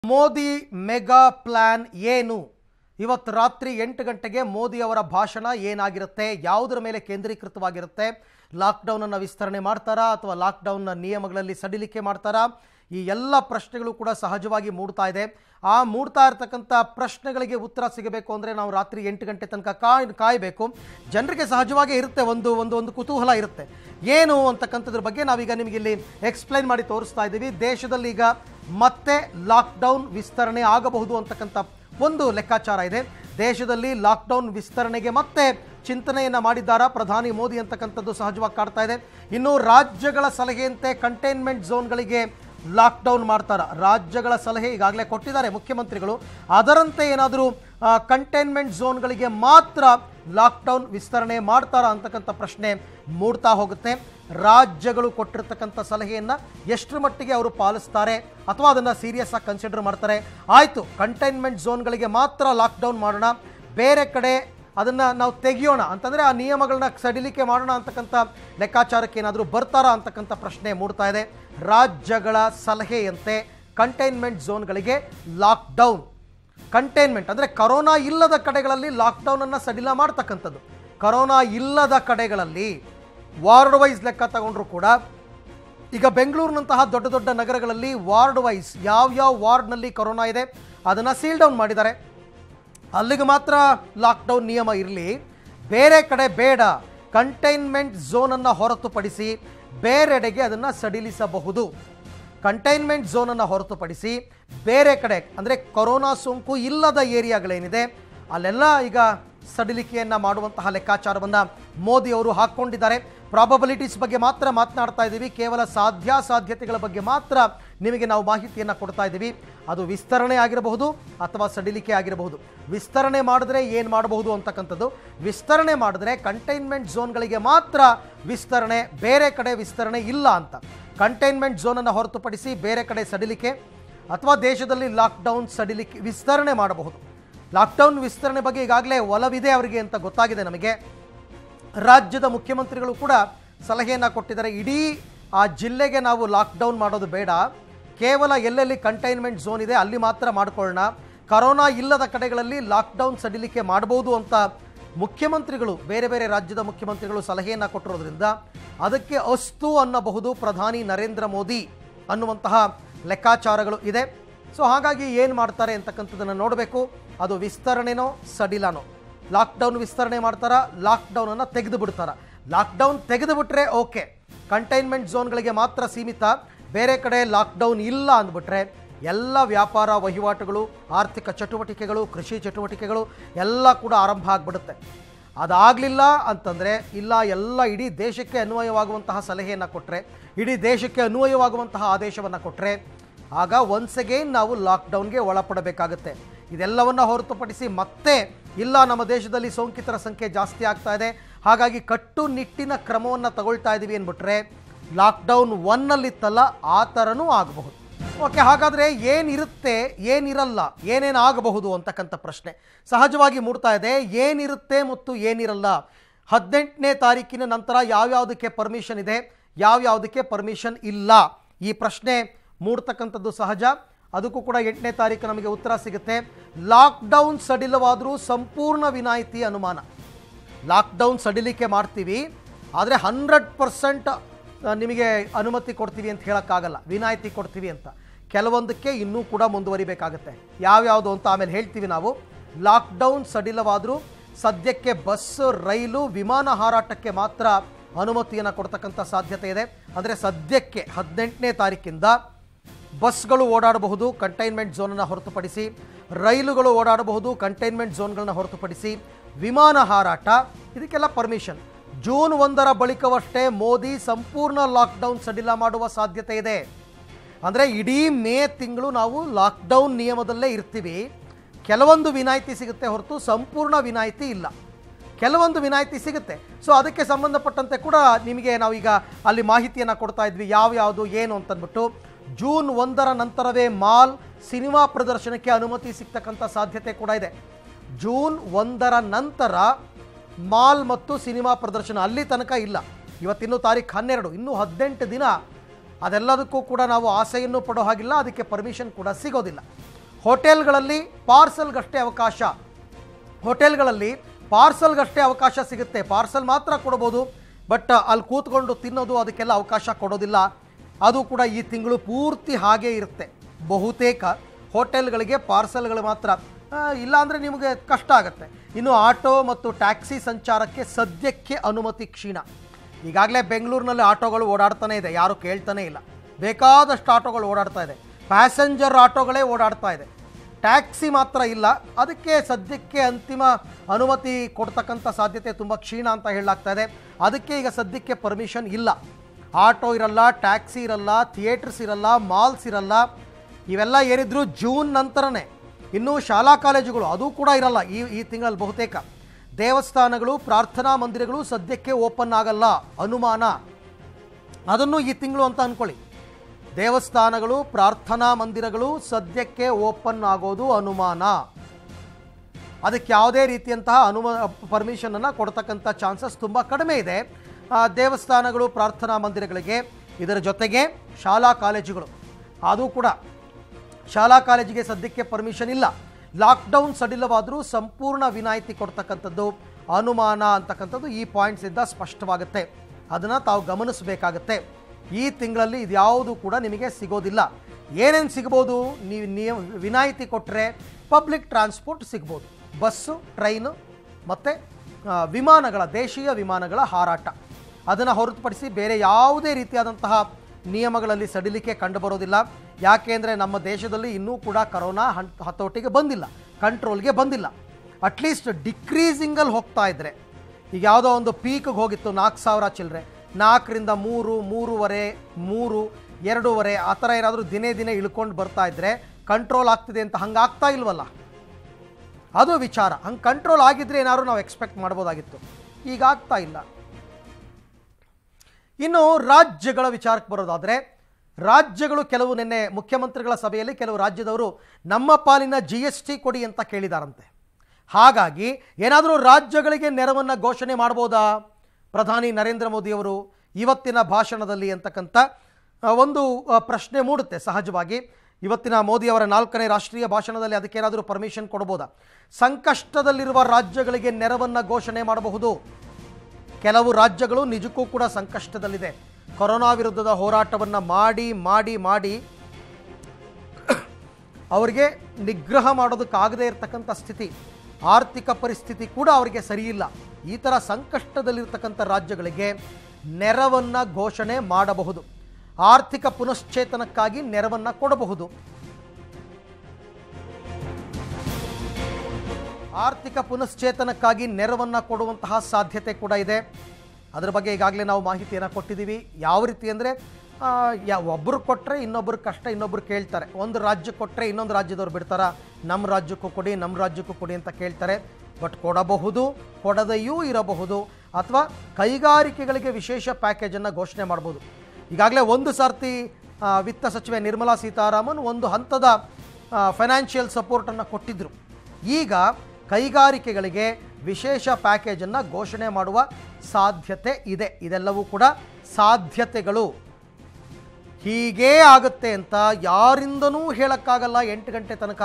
Modi mega plan ಏನು ಇವತ್ತು ರಾತ್ರಿ ಎಂಟು ಗಂಟೆಗೆ ಮೋದಿ ಅವರ ಭಾಷಣ ಏನಾಗಿರುತ್ತೆ ಯಾವುದರ ಮೇಲೆ ಕೇಂದ್ರೀಕೃತವಾಗಿರುತ್ತೆ ಲಾಕ್ಡೌನನ್ನು ವಿಸ್ತರಣೆ ಮಾಡ್ತಾರಾ ಅಥವಾ ಲಾಕ್ಡೌನ್ನ ನಿಯಮಗಳಲ್ಲಿ ಸಡಿಲಿಕೆ ಮಾಡ್ತಾರಾ ಈ ಎಲ್ಲ ಪ್ರಶ್ನೆಗಳು ಕೂಡ ಸಹಜವಾಗಿ ಮೂಡ್ತಾ ಇದೆ ಆ ಮೂಡ್ತಾ ಇರತಕ್ಕಂಥ ಪ್ರಶ್ನೆಗಳಿಗೆ ಉತ್ತರ ಸಿಗಬೇಕು ಅಂದರೆ ನಾವು ರಾತ್ರಿ ಎಂಟು ಗಂಟೆ ತನಕ ಕಾಯ್ ಕಾಯಬೇಕು ಜನರಿಗೆ ಸಹಜವಾಗಿ ಇರುತ್ತೆ ಒಂದು ಒಂದು ಒಂದು ಕುತೂಹಲ ಇರುತ್ತೆ ಏನು ಅಂತಕ್ಕಂಥದ್ರ ಬಗ್ಗೆ ನಾವೀಗ ನಿಮಗೆ ಇಲ್ಲಿ ಎಕ್ಸ್ಪ್ಲೈನ್ ಮಾಡಿ ತೋರಿಸ್ತಾ ಇದ್ದೀವಿ ದೇಶದಲ್ಲಿ ಈಗ ಮತ್ತೆ ಲಾಕ್ಡೌನ್ ವಿಸ್ತರಣೆ ಆಗಬಹುದು ಅಂತಕ್ಕಂಥ ಒಂದು ಲೆಕ್ಕಾಚಾರ ಇದೆ ದೇಶದಲ್ಲಿ ಲಾಕ್ಡೌನ್ ವಿಸ್ತರಣೆಗೆ ಮತ್ತೆ ಚಿಂತನೆಯನ್ನ ಮಾಡಿದ್ದಾರಾ ಪ್ರಧಾನಿ ಮೋದಿ ಅಂತಕ್ಕಂಥದ್ದು ಸಹಜವಾಗಿ ಕಾಡ್ತಾ ಇದೆ ಇನ್ನು ರಾಜ್ಯಗಳ ಸಲಹೆಯಂತೆ ಕಂಟೈನ್ಮೆಂಟ್ ಝೋನ್ಗಳಿಗೆ ಲಾಕ್ಡೌನ್ ಮಾಡ್ತಾರ ರಾಜ್ಯಗಳ ಸಲಹೆ ಈಗಾಗಲೇ ಕೊಟ್ಟಿದ್ದಾರೆ ಮುಖ್ಯಮಂತ್ರಿಗಳು ಅದರಂತೆ ಏನಾದರೂ ಕಂಟೈನ್ಮೆಂಟ್ ಝೋನ್ಗಳಿಗೆ ಮಾತ್ರ ಲಾಕ್ಡೌನ್ ವಿಸ್ತರಣೆ ಮಾಡ್ತಾರಾ ಅಂತಕ್ಕಂಥ ಪ್ರಶ್ನೆ ಮೂಡ್ತಾ ಹೋಗುತ್ತೆ ರಾಜ್ಯಗಳು ಕೊಟ್ಟಿರ್ತಕ್ಕಂಥ ಸಲಹೆಯನ್ನು ಎಷ್ಟರ ಮಟ್ಟಿಗೆ ಅವರು ಪಾಲಿಸ್ತಾರೆ ಅಥವಾ ಅದನ್ನು ಸೀರಿಯಸ್ ಆಗಿ ಕನ್ಸಿಡರ್ ಮಾಡ್ತಾರೆ ಆಯಿತು ಕಂಟೈನ್ಮೆಂಟ್ ಝೋನ್ಗಳಿಗೆ ಮಾತ್ರ ಲಾಕ್ಡೌನ್ ಮಾಡೋಣ ಬೇರೆ ಕಡೆ ಅದನ್ನು ನಾವು ತೆಗೆಯೋಣ ಅಂತಂದರೆ ಆ ನಿಯಮಗಳನ್ನ ಸಡಿಲಿಕೆ ಮಾಡೋಣ ಅಂತಕ್ಕಂಥ ಲೆಕ್ಕಾಚಾರಕ್ಕೆ ಏನಾದರೂ ಬರ್ತಾರಾ ಅಂತಕ್ಕಂಥ ಪ್ರಶ್ನೆ ಮೂಡ್ತಾ ಇದೆ ರಾಜ್ಯಗಳ ಸಲಹೆಯಂತೆ ಕಂಟೈನ್ಮೆಂಟ್ ಝೋನ್ಗಳಿಗೆ ಲಾಕ್ಡೌನ್ ಕಂಟೈನ್ಮೆಂಟ್ ಅಂದರೆ ಕರೋನಾ ಇಲ್ಲದ ಕಡೆಗಳಲ್ಲಿ ಲಾಕ್ಡೌನನ್ನು ಸಡಿಲ ಮಾಡ್ತಕ್ಕಂಥದ್ದು ಕರೋನಾ ಇಲ್ಲದ ಕಡೆಗಳಲ್ಲಿ ವಾರ್ಡ್ ವೈಸ್ ಲೆಕ್ಕ ತಗೊಂಡ್ರು ಕೂಡ ಈಗ ಬೆಂಗಳೂರಿನಂತಹ ದೊಡ್ಡ ದೊಡ್ಡ ನಗರಗಳಲ್ಲಿ ವಾರ್ಡ್ ವೈಸ್ ಯಾವ್ಯಾವ ವಾರ್ಡ್ನಲ್ಲಿ ಕರೋನಾ ಇದೆ ಅದನ್ನು ಸೀಲ್ ಡೌನ್ ಮಾಡಿದ್ದಾರೆ ಅಲ್ಲಿಗೆ ಮಾತ್ರ ಲಾಕ್ಡೌನ್ ನಿಯಮ ಇರಲಿ ಬೇರೆ ಕಡೆ ಬೇಡ ಕಂಟೈನ್ಮೆಂಟ್ ಝೋನನ್ನು ಹೊರತುಪಡಿಸಿ ಬೇರೆಡೆಗೆ ಅದನ್ನು ಸಡಿಲಿಸಬಹುದು ಕಂಟೈನ್ಮೆಂಟ್ ಝೋನನ್ನು ಹೊರತುಪಡಿಸಿ ಬೇರೆ ಕಡೆ ಅಂದರೆ ಕೊರೋನಾ ಸೋಂಕು ಇಲ್ಲದ ಏರಿಯಾಗಳೇನಿದೆ ಅಲ್ಲೆಲ್ಲ ಈಗ ಸಡಿಲಿಕೆಯನ್ನು ಮಾಡುವಂತಹ ಲೆಕ್ಕಾಚಾರವನ್ನು ಮೋದಿ ಅವರು ಹಾಕ್ಕೊಂಡಿದ್ದಾರೆ ಪ್ರಾಬಬಿಲಿಟೀಸ್ ಬಗ್ಗೆ ಮಾತ್ರ ಮಾತನಾಡ್ತಾ ಇದ್ದೀವಿ ಕೇವಲ ಸಾಧ್ಯಾಸಾಧ್ಯತೆಗಳ ಬಗ್ಗೆ ಮಾತ್ರ ನಿಮಗೆ ನಾವು ಮಾಹಿತಿಯನ್ನು ಕೊಡ್ತಾ ಇದ್ದೀವಿ ಅದು ವಿಸ್ತರಣೆ ಆಗಿರಬಹುದು ಅಥವಾ ಸಡಿಲಿಕೆ ಆಗಿರಬಹುದು ವಿಸ್ತರಣೆ ಮಾಡಿದ್ರೆ ಏನು ಮಾಡಬಹುದು ಅಂತಕ್ಕಂಥದ್ದು ವಿಸ್ತರಣೆ ಮಾಡಿದ್ರೆ ಕಂಟೈನ್ಮೆಂಟ್ ಝೋನ್ಗಳಿಗೆ ಮಾತ್ರ ವಿಸ್ತರಣೆ ಬೇರೆ ಕಡೆ ವಿಸ್ತರಣೆ ಇಲ್ಲ ಅಂತ ಕಂಟೈನ್ಮೆಂಟ್ ಝೋನನ್ನು ಹೊರತುಪಡಿಸಿ ಬೇರೆ ಕಡೆ ಸಡಿಲಿಕೆ ಅಥವಾ ದೇಶದಲ್ಲಿ ಲಾಕ್ಡೌನ್ ಸಡಿಲಿಕೆ ವಿಸ್ತರಣೆ ಮಾಡಬಹುದು ಲಾಕ್ಡೌನ್ ವಿಸ್ತರಣೆ ಬಗ್ಗೆ ಈಗಾಗಲೇ ಒಲವಿದೆ ಅವರಿಗೆ ಅಂತ ಗೊತ್ತಾಗಿದೆ ನಮಗೆ ರಾಜ್ಯದ ಮುಖ್ಯಮಂತ್ರಿಗಳು ಕೂಡ ಸಲಹೆಯನ್ನು ಕೊಟ್ಟಿದ್ದಾರೆ ಇಡೀ ಆ ಜಿಲ್ಲೆಗೆ ನಾವು ಲಾಕ್ಡೌನ್ ಮಾಡೋದು ಬೇಡ ಕೇವಲ ಎಲ್ಲೆಲ್ಲಿ ಕಂಟೈನ್ಮೆಂಟ್ ಝೋನ್ ಇದೆ ಅಲ್ಲಿ ಮಾತ್ರ ಮಾಡ್ಕೊಳ್ಳೋಣ ಕರೋನಾ ಇಲ್ಲದ ಕಡೆಗಳಲ್ಲಿ ಲಾಕ್ಡೌನ್ ಸಡಿಲಿಕೆ ಮಾಡಬಹುದು ಅಂತ ಮುಖ್ಯಮಂತ್ರಿಗಳು ಬೇರೆ ಬೇರೆ ರಾಜ್ಯದ ಮುಖ್ಯಮಂತ್ರಿಗಳು ಸಲಹೆಯನ್ನು ಕೊಟ್ಟಿರೋದ್ರಿಂದ ಅದಕ್ಕೆ ಅಸ್ತು ಅನ್ನಬಹುದು ಪ್ರಧಾನಿ ನರೇಂದ್ರ ಮೋದಿ ಅನ್ನುವಂತಹ ಲೆಕ್ಕಾಚಾರಗಳು ಇದೆ ಸೊ ಹಾಗಾಗಿ ಏನು ಮಾಡ್ತಾರೆ ಅಂತಕ್ಕಂಥದ್ದನ್ನು ನೋಡಬೇಕು ಅದು ವಿಸ್ತರಣೆನೋ ಸಡಿಲನೋ ಲಾಕ್ಡೌನ್ ವಿಸ್ತರಣೆ ಮಾಡ್ತಾರಾ ಲಾಕ್ಡೌನನ್ನು ತೆಗೆದು ಬಿಡ್ತಾರ ಲಾಕ್ಡೌನ್ ತೆಗೆದು ಬಿಟ್ರೆ ಓಕೆ ಕಂಟೈನ್ಮೆಂಟ್ ಝೋನ್ಗಳಿಗೆ ಮಾತ್ರ ಸೀಮಿತ ಬೇರೆ ಕಡೆ ಲಾಕ್ಡೌನ್ ಇಲ್ಲ ಅಂದ್ಬಿಟ್ರೆ ಎಲ್ಲ ವ್ಯಾಪಾರ ವಹಿವಾಟುಗಳು ಆರ್ಥಿಕ ಚಟುವಟಿಕೆಗಳು ಕೃಷಿ ಚಟುವಟಿಕೆಗಳು ಎಲ್ಲ ಕೂಡ ಆರಂಭ ಆಗಿಬಿಡುತ್ತೆ ಅದಾಗಲಿಲ್ಲ ಅಂತಂದರೆ ಇಲ್ಲ ಎಲ್ಲ ಇಡೀ ದೇಶಕ್ಕೆ ಅನ್ವಯವಾಗುವಂತಹ ಸಲಹೆಯನ್ನು ಕೊಟ್ಟರೆ ಇಡೀ ದೇಶಕ್ಕೆ ಅನ್ವಯವಾಗುವಂತಹ ಆದೇಶವನ್ನು ಕೊಟ್ಟರೆ ಆಗ ಒನ್ಸ್ ಅಗೇನ್ ನಾವು ಲಾಕ್ಡೌನ್ಗೆ ಒಳಪಡಬೇಕಾಗುತ್ತೆ ಇದೆಲ್ಲವನ್ನು ಹೊರತುಪಡಿಸಿ ಮತ್ತೆ ಇಲ್ಲ ನಮ್ಮ ದೇಶದಲ್ಲಿ ಸೋಂಕಿತರ ಸಂಖ್ಯೆ ಜಾಸ್ತಿ ಆಗ್ತಾ ಇದೆ ಹಾಗಾಗಿ ಕಟ್ಟುನಿಟ್ಟಿನ ಕ್ರಮವನ್ನು ತಗೊಳ್ತಾ ಇದ್ದೀವಿ ಅಂದ್ಬಿಟ್ರೆ ಲಾಕ್ಡೌನ್ ಒನ್ನಲ್ಲಿತ್ತಲ್ಲ ಆ ಥರನೂ ಆಗಬಹುದು ಓಕೆ ಹಾಗಾದರೆ ಏನಿರುತ್ತೆ ಏನಿರಲ್ಲ ಏನೇನು ಆಗಬಹುದು ಅಂತಕ್ಕಂಥ ಪ್ರಶ್ನೆ ಸಹಜವಾಗಿ ಮೂಡ್ತಾ ಇದೆ ಏನಿರುತ್ತೆ ಮತ್ತು ಏನಿರಲ್ಲ ಹದಿನೆಂಟನೇ ತಾರೀಕಿನ ನಂತರ ಯಾವ್ಯಾವುದಕ್ಕೆ ಪರ್ಮಿಷನ್ ಇದೆ ಯಾವ್ಯಾವುದಕ್ಕೆ ಪರ್ಮಿಷನ್ ಇಲ್ಲ ಈ ಪ್ರಶ್ನೆ ಮೂಡ್ತಕ್ಕಂಥದ್ದು ಸಹಜ ಅದಕ್ಕೂ ಕೂಡ ಎಂಟನೇ ತಾರೀಕು ನಮಗೆ ಉತ್ತರ ಸಿಗುತ್ತೆ ಲಾಕ್ಡೌನ್ ಸಡಿಲವಾದರೂ ಸಂಪೂರ್ಣ ವಿನಾಯಿತಿ ಅನುಮಾನ ಲಾಕ್ಡೌನ್ ಸಡಿಲಿಕೆ ಮಾಡ್ತೀವಿ ಆದರೆ ಹಂಡ್ರೆಡ್ ಪರ್ಸೆಂಟ್ ನಿಮಗೆ ಅನುಮತಿ ಕೊಡ್ತೀವಿ ಅಂತ ಹೇಳೋಕ್ಕಾಗಲ್ಲ ವಿನಾಯಿತಿ ಕೊಡ್ತೀವಿ ಅಂತ ಕೆಲವೊಂದಕ್ಕೆ ಇನ್ನೂ ಕೂಡ ಮುಂದುವರಿಬೇಕಾಗತ್ತೆ ಯಾವ್ಯಾವುದು ಅಂತ ಆಮೇಲೆ ಹೇಳ್ತೀವಿ ನಾವು ಲಾಕ್ಡೌನ್ ಸಡಿಲವಾದರೂ ಸದ್ಯಕ್ಕೆ ಬಸ್ ರೈಲು ವಿಮಾನ ಹಾರಾಟಕ್ಕೆ ಮಾತ್ರ ಅನುಮತಿಯನ್ನು ಕೊಡ್ತಕ್ಕಂಥ ಸಾಧ್ಯತೆ ಇದೆ ಅಂದರೆ ಸದ್ಯಕ್ಕೆ ಹದಿನೆಂಟನೇ ತಾರೀಕಿಂದ ಬಸ್ಗಳು ಓಡಾಡಬಹುದು ಕಂಟೈನ್ಮೆಂಟ್ ಝೋನನ್ನು ಹೊರತುಪಡಿಸಿ ರೈಲುಗಳು ಓಡಾಡಬಹುದು ಕಂಟೈನ್ಮೆಂಟ್ ಝೋನ್ಗಳನ್ನ ಹೊರತುಪಡಿಸಿ ವಿಮಾನ ಹಾರಾಟ ಇದಕ್ಕೆಲ್ಲ ಪರ್ಮಿಷನ್ ಜೂನ್ ಒಂದರ ಬಳಿಕವಷ್ಟೇ ಮೋದಿ ಸಂಪೂರ್ಣ ಲಾಕ್ಡೌನ್ ಸಡಿಲ ಮಾಡುವ ಸಾಧ್ಯತೆ ಇದೆ ಅಂದರೆ ಇಡೀ ಮೇ ತಿಂಗಳು ನಾವು ಲಾಕ್ಡೌನ್ ನಿಯಮದಲ್ಲೇ ಇರ್ತೀವಿ ಕೆಲವೊಂದು ವಿನಾಯಿತಿ ಸಿಗುತ್ತೆ ಹೊರತು ಸಂಪೂರ್ಣ ವಿನಾಯಿತಿ ಇಲ್ಲ ಕೆಲವೊಂದು ವಿನಾಯಿತಿ ಸಿಗುತ್ತೆ ಸೊ ಅದಕ್ಕೆ ಸಂಬಂಧಪಟ್ಟಂತೆ ಕೂಡ ನಿಮಗೆ ನಾವೀಗ ಅಲ್ಲಿ ಮಾಹಿತಿಯನ್ನು ಕೊಡ್ತಾ ಇದ್ವಿ ಯಾವ ಯಾವುದು ಏನು ಅಂತಂದ್ಬಿಟ್ಟು ಜೂನ್ ಒಂದರ ನಂತರವೇ ಮಾಲ್ ಸಿನಿಮಾ ಪ್ರದರ್ಶನಕ್ಕೆ ಅನುಮತಿ ಸಿಗ್ತಕ್ಕಂಥ ಸಾಧ್ಯತೆ ಕೂಡ ಇದೆ ಜೂನ್ ಒಂದರ ನಂತರ ಮಾಲ್ ಮತ್ತು ಸಿನಿಮಾ ಪ್ರದರ್ಶನ ಅಲ್ಲಿ ತನಕ ಇಲ್ಲ ಇವತ್ತಿನ್ನೂ ತಾರೀಖು ಹನ್ನೆರಡು ಇನ್ನೂ ಹದಿನೆಂಟು ದಿನ ಅದೆಲ್ಲದಕ್ಕೂ ಕೂಡ ನಾವು ಆಸೆಯನ್ನು ಪಡೋ ಹಾಗಿಲ್ಲ ಅದಕ್ಕೆ ಪರ್ಮಿಷನ್ ಕೂಡ ಸಿಗೋದಿಲ್ಲ ಹೋಟೆಲ್ಗಳಲ್ಲಿ ಪಾರ್ಸಲ್ಗಷ್ಟೇ ಅವಕಾಶ ಹೋಟೆಲ್ಗಳಲ್ಲಿ ಪಾರ್ಸಲ್ಗಷ್ಟೇ ಅವಕಾಶ ಸಿಗುತ್ತೆ ಪಾರ್ಸಲ್ ಮಾತ್ರ ಕೊಡ್ಬೋದು ಬಟ್ ಅಲ್ಲಿ ಕೂತ್ಕೊಂಡು ತಿನ್ನೋದು ಅದಕ್ಕೆಲ್ಲ ಅವಕಾಶ ಕೊಡೋದಿಲ್ಲ ಅದು ಕೂಡ ಈ ತಿಂಗಳು ಪೂರ್ತಿ ಹಾಗೇ ಇರುತ್ತೆ ಬಹುತೇಕ ಹೋಟೆಲ್ಗಳಿಗೆ ಪಾರ್ಸಲ್ಗಳು ಮಾತ್ರ ಆ, ಇಲ್ಲಾಂದರೆ ನಿಮಗೆ ಕಷ್ಟ ಆಗುತ್ತೆ ಇನ್ನು ಆಟೋ ಮತ್ತು ಟ್ಯಾಕ್ಸಿ ಸಂಚಾರಕ್ಕೆ ಸದ್ಯಕ್ಕೆ ಅನುಮತಿ ಕ್ಷೀಣ ಈಗಾಗಲೇ ಬೆಂಗಳೂರಿನಲ್ಲಿ ಆಟೋಗಳು ಓಡಾಡ್ತಾನೆ ಇದೆ ಯಾರು ಕೇಳ್ತಾನೆ ಇಲ್ಲ ಬೇಕಾದಷ್ಟು ಆಟೋಗಳು ಓಡಾಡ್ತಾ ಇದೆ ಪ್ಯಾಸೆಂಜರ್ ಆಟೋಗಳೇ ಓಡಾಡ್ತಾ ಇದೆ ಟ್ಯಾಕ್ಸಿ ಮಾತ್ರ ಇಲ್ಲ ಅದಕ್ಕೆ ಸದ್ಯಕ್ಕೆ ಅಂತಿಮ ಅನುಮತಿ ಕೊಡ್ತಕ್ಕಂಥ ಸಾಧ್ಯತೆ ತುಂಬ ಕ್ಷೀಣ ಅಂತ ಹೇಳಲಾಗ್ತಾ ಇದೆ ಅದಕ್ಕೆ ಈಗ ಸದ್ಯಕ್ಕೆ ಪರ್ಮಿಷನ್ ಇಲ್ಲ ಆಟೋ ಇರಲ್ಲ ಟ್ಯಾಕ್ಸಿ ಇರಲ್ಲ ಥಿಯೇಟರ್ಸ್ ಇರಲ್ಲ ಮಾಲ್ಸ್ ಇರಲ್ಲ ಇವೆಲ್ಲ ಏನಿದ್ರು ಜೂನ್ ನಂತರನೇ ಇನ್ನೂ ಶಾಲಾ ಕಾಲೇಜುಗಳು ಅದು ಕೂಡ ಇರಲ್ಲ ಈ ಈ ತಿಂಗಳಲ್ಲಿ ಬಹುತೇಕ ದೇವಸ್ಥಾನಗಳು ಪ್ರಾರ್ಥನಾ ಮಂದಿರಗಳು ಸದ್ಯಕ್ಕೆ ಓಪನ್ ಆಗಲ್ಲ ಅನುಮಾನ ಅದನ್ನು ಈ ತಿಂಗಳು ಅಂತ ಅಂದ್ಕೊಳ್ಳಿ ದೇವಸ್ಥಾನಗಳು ಪ್ರಾರ್ಥನಾ ಮಂದಿರಗಳು ಸದ್ಯಕ್ಕೆ ಓಪನ್ ಆಗೋದು ಅನುಮಾನ ಅದಕ್ಕೆ ಯಾವುದೇ ರೀತಿಯಂತಹ ಅನುಮ ಪರ್ಮಿಷನನ್ನು ಕೊಡ್ತಕ್ಕಂಥ ಚಾನ್ಸಸ್ ತುಂಬ ಕಡಿಮೆ ಇದೆ ಆ, ದೇವಸ್ಥಾನಗಳು ಪ್ರಾರ್ಥನಾ ಮಂದಿರಗಳಿಗೆ ಇದರ ಜೊತೆಗೆ ಶಾಲಾ ಕಾಲೇಜುಗಳು ಅದು ಕೂಡ ಶಾಲಾ ಕಾಲೇಜಿಗೆ ಸದ್ಯಕ್ಕೆ ಪರ್ಮಿಷನ್ ಇಲ್ಲ ಲಾಕ್ಡೌನ್ ಸಡಿಲವಾದರೂ ಸಂಪೂರ್ಣ ವಿನಾಯಿತಿ ಕೊಡ್ತಕ್ಕಂಥದ್ದು ಅನುಮಾನ ಅಂತಕ್ಕಂಥದ್ದು ಈ ಪಾಯಿಂಟ್ಸಿಂದ ಸ್ಪಷ್ಟವಾಗುತ್ತೆ ಅದನ್ನು ತಾವು ಗಮನಿಸಬೇಕಾಗತ್ತೆ ಈ ತಿಂಗಳಲ್ಲಿ ಇದ್ಯಾವುದು ಕೂಡ ನಿಮಗೆ ಸಿಗೋದಿಲ್ಲ ಏನೇನು ಸಿಗ್ಬೋದು ನೀವು ನಿಯಮ ವಿನಾಯಿತಿ ಕೊಟ್ಟರೆ ಪಬ್ಲಿಕ್ ಟ್ರಾನ್ಸ್ಪೋರ್ಟ್ ಸಿಗ್ಬೋದು ಬಸ್ಸು ಟ್ರೈನು ಮತ್ತು ವಿಮಾನಗಳ ದೇಶೀಯ ವಿಮಾನಗಳ ಹಾರಾಟ ಅದನ್ನು ಹೊರತುಪಡಿಸಿ ಬೇರೆ ಯಾವುದೇ ರೀತಿಯಾದಂತಹ ನಿಯಮಗಳಲ್ಲಿ ಸಡಿಲಿಕೆ ಕಂಡುಬರೋದಿಲ್ಲ ಯಾಕೆಂದರೆ ನಮ್ಮ ದೇಶದಲ್ಲಿ ಇನ್ನೂ ಕೂಡ ಕರೋನಾ ಹನ್ ಹತೋಟಿಗೆ ಬಂದಿಲ್ಲ ಕಂಟ್ರೋಲ್ಗೆ ಬಂದಿಲ್ಲ ಅಟ್ಲೀಸ್ಟ್ ಡಿಕ್ರೀಸಿಂಗಲ್ಲಿ ಹೋಗ್ತಾ ಇದ್ದರೆ ಈಗ ಯಾವುದೋ ಒಂದು ಪೀಕ್ಗೆ ಹೋಗಿತ್ತು ನಾಲ್ಕು ಸಾವಿರ ಚಿಲ್ಲರೆ ನಾಲ್ಕರಿಂದ ಮೂರು ಮೂರುವರೆ ಮೂರು ಎರಡೂವರೆ ಆ ಥರ ಏನಾದರೂ ದಿನೇ ದಿನೇ ಇಳ್ಕೊಂಡು ಬರ್ತಾ ಇದ್ದರೆ ಕಂಟ್ರೋಲ್ ಆಗ್ತಿದೆ ಅಂತ ಹಂಗೆ ಆಗ್ತಾ ಇಲ್ವಲ್ಲ ಅದು ವಿಚಾರ ಹಂಗೆ ಕಂಟ್ರೋಲ್ ಆಗಿದ್ರೆ ಏನಾದ್ರು ನಾವು ಎಕ್ಸ್ಪೆಕ್ಟ್ ಮಾಡ್ಬೋದಾಗಿತ್ತು ಈಗ ಆಗ್ತಾ ಇಲ್ಲ ಇನ್ನು ರಾಜ್ಯಗಳ ವಿಚಾರಕ್ಕೆ ಬರೋದಾದರೆ ರಾಜ್ಯಗಳು ಕೆಲವು ನಿನ್ನೆ ಮುಖ್ಯಮಂತ್ರಿಗಳ ಸಭೆಯಲ್ಲಿ ಕೆಲವು ರಾಜ್ಯದವರು ನಮ್ಮ ಪಾಲಿನ ಜಿ ಎಸ್ ಟಿ ಕೊಡಿ ಅಂತ ಕೇಳಿದಾರಂತೆ ಹಾಗಾಗಿ ಏನಾದರೂ ರಾಜ್ಯಗಳಿಗೆ ನೆರವನ್ನು ಘೋಷಣೆ ಮಾಡ್ಬೋದಾ ಪ್ರಧಾನಿ ನರೇಂದ್ರ ಮೋದಿಯವರು ಇವತ್ತಿನ ಭಾಷಣದಲ್ಲಿ ಅಂತಕ್ಕಂಥ ಆ, ಒಂದು ಆ, ಪ್ರಶ್ನೆ ಮೂಡುತ್ತೆ ಸಹಜವಾಗಿ ಇವತ್ತಿನ ಮೋದಿಯವರ ನಾಲ್ಕನೇ ರಾಷ್ಟ್ರೀಯ ಭಾಷಣದಲ್ಲಿ ಅದಕ್ಕೇನಾದರೂ ಪರ್ಮಿಷನ್ ಕೊಡ್ಬೋದಾ ಸಂಕಷ್ಟದಲ್ಲಿರುವ ರಾಜ್ಯಗಳಿಗೆ ನೆರವನ್ನು ಘೋಷಣೆ ಮಾಡಬಹುದು ಕೆಲವು ರಾಜ್ಯಗಳು ನಿಜಕ್ಕೂ ಕೂಡ ಸಂಕಷ್ಟದಲ್ಲಿದೆ ಕೊರೋನಾ ವಿರುದ್ಧದ ಹೋರಾಟವನ್ನು ಮಾಡಿ ಮಾಡಿ ಮಾಡಿ ಅವರಿಗೆ ನಿಗ್ರಹ ಮಾಡೋದಕ್ಕಾಗದೇ ಇರತಕ್ಕಂಥ ಸ್ಥಿತಿ ಆರ್ಥಿಕ ಪರಿಸ್ಥಿತಿ ಕೂಡ ಅವರಿಗೆ ಸರಿಯಿಲ್ಲ ಈ ಥರ ಸಂಕಷ್ಟದಲ್ಲಿರ್ತಕ್ಕಂಥ ರಾಜ್ಯಗಳಿಗೆ ನೆರವನ್ನು ಘೋಷಣೆ ಮಾಡಬಹುದು ಆರ್ಥಿಕ ಪುನಶ್ಚೇತನಕ್ಕಾಗಿ ನೆರವನ್ನು ಕೊಡಬಹುದು ಆರ್ಥಿಕ ಪುನಶ್ಚೇತನಕ್ಕಾಗಿ ನೆರವನ್ನು ಕೊಡುವಂತಹ ಸಾಧ್ಯತೆ ಕೂಡ ಇದೆ ಅದರ ಬಗ್ಗೆ ಈಗಾಗಲೇ ನಾವು ಮಾಹಿತಿಯನ್ನು ಕೊಟ್ಟಿದ್ದೀವಿ ಯಾವ ರೀತಿ ಅಂದರೆ ಒಬ್ಬರು ಕೊಟ್ಟರೆ ಇನ್ನೊಬ್ಬರು ಕಷ್ಟ ಇನ್ನೊಬ್ಬರು ಕೇಳ್ತಾರೆ ಒಂದು ರಾಜ್ಯಕ್ಕೆ ಕೊಟ್ಟರೆ ಇನ್ನೊಂದು ರಾಜ್ಯದವ್ರು ಬಿಡ್ತಾರ ನಮ್ಮ ರಾಜ್ಯಕ್ಕೂ ಕೊಡಿ ನಮ್ಮ ರಾಜ್ಯಕ್ಕೂ ಕೊಡಿ ಅಂತ ಕೇಳ್ತಾರೆ ಬಟ್ ಕೊಡಬಹುದು ಕೊಡದೆಯೂ ಇರಬಹುದು ಅಥವಾ ಕೈಗಾರಿಕೆಗಳಿಗೆ ವಿಶೇಷ ಪ್ಯಾಕೇಜನ್ನು ಘೋಷಣೆ ಮಾಡ್ಬೋದು ಈಗಾಗಲೇ ಒಂದು ಸರ್ತಿ ಆ, ವಿತ್ತ ಸಚಿವೆ ನಿರ್ಮಲಾ ಸೀತಾರಾಮನ್ ಒಂದು ಹಂತದ ಫೈನಾನ್ಷಿಯಲ್ ಸಪೋರ್ಟನ್ನು ಕೊಟ್ಟಿದ್ದರು ಈಗ ಕೈಗಾರಿಕೆಗಳಿಗೆ ವಿಶೇಷ ಪ್ಯಾಕೇಜನ್ನು ಘೋಷಣೆ ಮಾಡುವ ಸಾಧ್ಯತೆ ಇದೆ ಇದೆಲ್ಲವೂ ಕೂಡ ಸಾಧ್ಯತೆಗಳು ಹೀಗೇ ಆಗುತ್ತೆ ಅಂತ ಯಾರಿಂದನೂ ಹೇಳಕ್ಕಾಗಲ್ಲ ಎಂಟು ಗಂಟೆ ತನಕ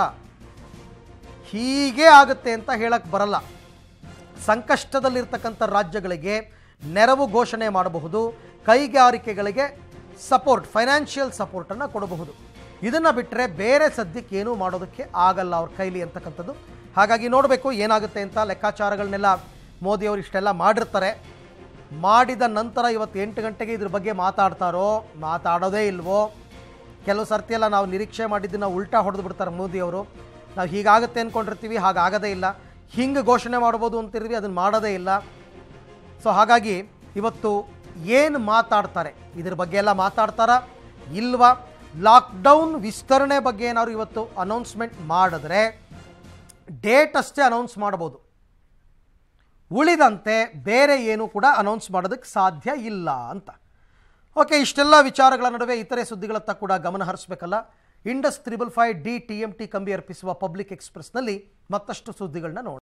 ಹೀಗೆ ಆಗುತ್ತೆ ಅಂತ ಹೇಳಕ್ಕೆ ಬರಲ್ಲ ಸಂಕಷ್ಟದಲ್ಲಿರ್ತಕ್ಕಂಥ ರಾಜ್ಯಗಳಿಗೆ ನೆರವು ಘೋಷಣೆ ಮಾಡಬಹುದು ಕೈಗಾರಿಕೆಗಳಿಗೆ ಸಪೋರ್ಟ್ ಫೈನಾನ್ಷಿಯಲ್ ಸಪೋರ್ಟನ್ನು ಕೊಡಬಹುದು ಇದನ್ನು ಬಿಟ್ಟರೆ ಬೇರೆ ಸದ್ಯಕ್ಕೆ ಏನೂ ಮಾಡೋದಕ್ಕೆ ಆಗಲ್ಲ ಅವ್ರ ಕೈಲಿ ಅಂತಕ್ಕಂಥದ್ದು ಹಾಗಾಗಿ ನೋಡಬೇಕು ಏನಾಗುತ್ತೆ ಅಂತ ಲೆಕ್ಕಾಚಾರಗಳನ್ನೆಲ್ಲ ಮೋದಿಯವರು ಇಷ್ಟೆಲ್ಲ ಮಾಡಿರ್ತಾರೆ ಮಾಡಿದ ನಂತರ ಇವತ್ತು ಎಂಟು ಗಂಟೆಗೆ ಇದ್ರ ಬಗ್ಗೆ ಮಾತಾಡ್ತಾರೋ ಮಾತಾಡೋದೇ ಇಲ್ವೋ ಕೆಲವು ಸರ್ತಿ ಎಲ್ಲ ನಾವು ನಿರೀಕ್ಷೆ ಮಾಡಿದ್ದನ್ನು ಉಲ್ಟಾ ಹೊಡೆದು ಬಿಡ್ತಾರೆ ಮೋದಿಯವರು ನಾವು ಹೀಗಾಗುತ್ತೆ ಅಂದ್ಕೊಂಡಿರ್ತೀವಿ ಹಾಗಾಗದೇ ಇಲ್ಲ ಹಿಂಗೆ ಘೋಷಣೆ ಮಾಡ್ಬೋದು ಅಂತಿರ್ತೀವಿ ಅದನ್ನು ಮಾಡೋದೇ ಇಲ್ಲ ಸೊ ಹಾಗಾಗಿ ಇವತ್ತು ಏನು ಮಾತಾಡ್ತಾರೆ ಇದ್ರ ಬಗ್ಗೆ ಎಲ್ಲ ಮಾತಾಡ್ತಾರಾ ಇಲ್ವಾ ಲಾಕ್ಡೌನ್ ವಿಸ್ತರಣೆ ಬಗ್ಗೆ ಏನಾದ್ರು ಇವತ್ತು ಅನೌನ್ಸ್ಮೆಂಟ್ ಮಾಡಿದ್ರೆ ಡೇಟ್ ಅಷ್ಟೇ ಅನೌನ್ಸ್ ಮಾಡ್ಬೋದು ಉಳಿದಂತೆ ಬೇರೆ ಏನು ಕೂಡ ಅನೌನ್ಸ್ ಮಾಡೋದಕ್ಕೆ ಸಾಧ್ಯ ಇಲ್ಲ ಅಂತ ಓಕೆ ಇಷ್ಟೆಲ್ಲ ವಿಚಾರಗಳ ನಡುವೆ ಇತರೆ ಸುದ್ದಿಗಳತ್ತ ಕೂಡ ಗಮನ ಹರಿಸಬೇಕಲ್ಲ Indus triple five D T M T ಕಂಬಿ ಅರ್ಪಿಸುವ ಪಬ್ಲಿಕ್ ಎಕ್ಸ್ಪ್ರೆಸ್ನಲ್ಲಿ ಮತ್ತಷ್ಟು ಸುದ್ದಿಗಳನ್ನ ನೋಡಿ